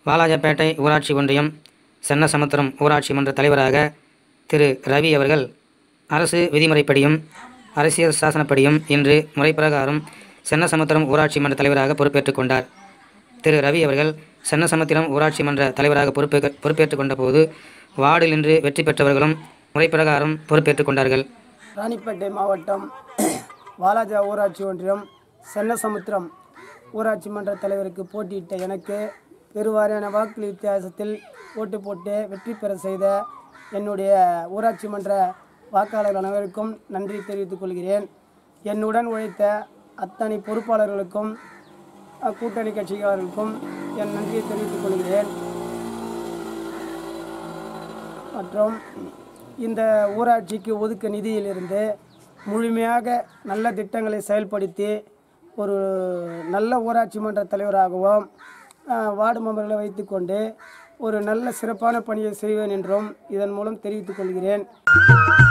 வாலாஜாப்பேட்டை ஊராட்சி ஒன்றியம் சென்னசமுத்திரம் ஊராட்சி மன்ற தலைவராக திரு ரவி அவர்கள் அரசு விதிமுறைப்படியும் அரசியல் சாசனப்படியும் இன்று முறைப்பிரகாரம் சென்னசமுத்திரம் ஊராட்சி மன்ற தலைவராக பொறுப்பேற்றுக் கொண்டார் திரு ரவி அவர்கள் சென்னசமுத்திரம் ஊராட்சி மன்ற தலைவராக பொறுப்பேற்க பொறுப்பேற்றுக் கொண்டபோது வார்டில் நின்று வெற்றி பெற்றவர்களும் முறைப்பிரகாரம் பொறுப்பேற்றுக் கொண்டார்கள் ராணிப்பேட்டை மாவட்டம் வாலாஜா ஊராட்சி ஒன்றியம் சென்னசமுத்திரம் ஊராட்சி மன்ற தலைவருக்கு போட்டியிட்ட எனக்கு பெருவாரியான வாக்கு வித்தியாசத்தில் ஓட்டு போட்டு வெற்றி பெற செய்த என்னுடைய ஊராட்சி மன்ற வாக்காளர்கள் அனைவருக்கும் நன்றி தெரிவித்துக் கொள்கிறேன் என்னுடன் உழைத்த அத்தனை பொறுப்பாளர்களுக்கும் அஹ், கூட்டணி கட்சிக்காரர்களுக்கும் என் நன்றியை தெரிவித்துக் கொள்கிறேன் மற்றும் இந்த ஊராட்சிக்கு ஒதுக்க நிதியிலிருந்து முழுமையாக நல்ல திட்டங்களை செயல்படுத்தி ஒரு நல்ல ஊராட்சி மன்ற தலைவராகவும் அஹ், வார்டு மெம்பர்களை வைத்துக்கொண்டு ஒரு நல்ல சிறப்பான பணியை செய்வேன் என்றும் இதன் மூலம் தெரிவித்துக் கொள்கிறேன்